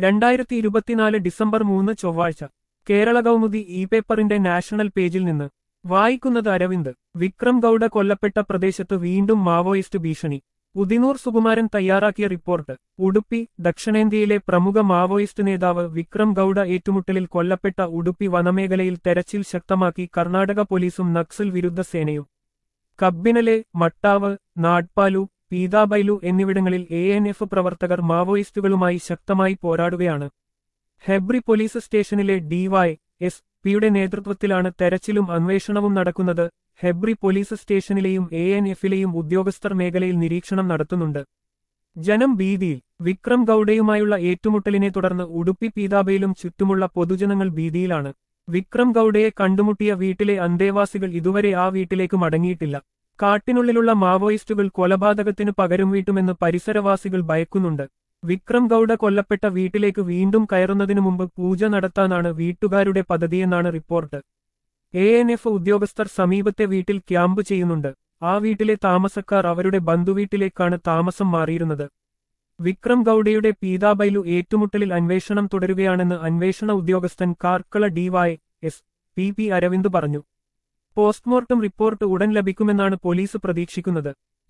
രണ്ടായിരത്തി ഇരുപത്തിനാല് ഡിസംബർ മൂന്ന് ചൊവ്വാഴ്ച കേരള കൗമുദി ഇ പേപ്പറിന്റെ നാഷണൽ പേജിൽ നിന്ന് വായിക്കുന്നത് അരവിന്ദ് വിക്രം ഗൌഡ കൊല്ലപ്പെട്ട പ്രദേശത്ത് വീണ്ടും മാവോയിസ്റ്റ് ഭീഷണി ഉദിനൂർ സുകുമാരൻ തയ്യാറാക്കിയ റിപ്പോർട്ട് ഉടുപ്പി ദക്ഷിണേന്ത്യയിലെ പ്രമുഖ മാവോയിസ്റ്റ് നേതാവ് വിക്രം ഗൌഡ ഏറ്റുമുട്ടലിൽ കൊല്ലപ്പെട്ട ഉടുപ്പി വനമേഖലയിൽ തെരച്ചിൽ ശക്തമാക്കി കർണാടക പോലീസും നക്സൽ വിരുദ്ധ സേനയും കബ്ബിനലെ മട്ടാവ് നാട്പാലു പീതാബൈലു എന്നിവിടങ്ങളിൽ എ എൻ എഫ് പ്രവർത്തകർ മാവോയിസ്റ്റുകളുമായി ശക്തമായി പോരാടുകയാണ് ഹെബ്രി പോലീസ് സ്റ്റേഷനിലെ ഡിവൈ എസ് പിയുടെ നേതൃത്വത്തിലാണ് തെരച്ചിലും അന്വേഷണവും നടക്കുന്നത് ഹെബ്രി പോലീസ് സ്റ്റേഷനിലെയും എ എൻ എഫിലെയും ഉദ്യോഗസ്ഥർ മേഖലയിൽ നിരീക്ഷണം നടത്തുന്നുണ്ട് ജനം ഭീതിയിൽ വിക്രം ഗൌഡയുമായുള്ള ഏറ്റുമുട്ടലിനെ തുടർന്ന് ഉടുപ്പി പീതാബയിലും ചുറ്റുമുള്ള പൊതുജനങ്ങൾ ഭീതിയിലാണ് വിക്രം ഗൌഡയെ കണ്ടുമുട്ടിയ വീട്ടിലെ അന്തേവാസികൾ ഇതുവരെ ആ വീട്ടിലേക്ക് മടങ്ങിയിട്ടില്ല കാട്ടിനുള്ളിലുള്ള മാവോയിസ്റ്റുകൾ കൊലപാതകത്തിന് പകരം വീട്ടുമെന്ന് പരിസരവാസികൾ ഭയക്കുന്നുണ്ട് വിക്രം ഗൌഡ കൊല്ലപ്പെട്ട വീട്ടിലേക്ക് വീണ്ടും കയറുന്നതിനു മുമ്പ് പൂജ നടത്താനാണ് വീട്ടുകാരുടെ പദ്ധതിയെന്നാണ് റിപ്പോർട്ട് എ എൻ എഫ് ഉദ്യോഗസ്ഥർ സമീപത്തെ വീട്ടിൽ ക്യാമ്പ് ചെയ്യുന്നുണ്ട് ആ വീട്ടിലെ താമസക്കാർ അവരുടെ ബന്ധുവീട്ടിലേക്കാണ് താമസം മാറിയിരുന്നത് വിക്രം ഗൌഡയുടെ പീതാബൈലു ഏറ്റുമുട്ടലിൽ അന്വേഷണം തുടരുകയാണെന്ന് അന്വേഷണ ഉദ്യോഗസ്ഥൻ Karkala D Y S P P Aravind പറഞ്ഞു പോസ്റ്റ്മോർട്ടം റിപ്പോർട്ട് ഉടൻ ലഭിക്കുമെന്നാണ് പോലീസ് പ്രതീക്ഷിക്കുന്നത്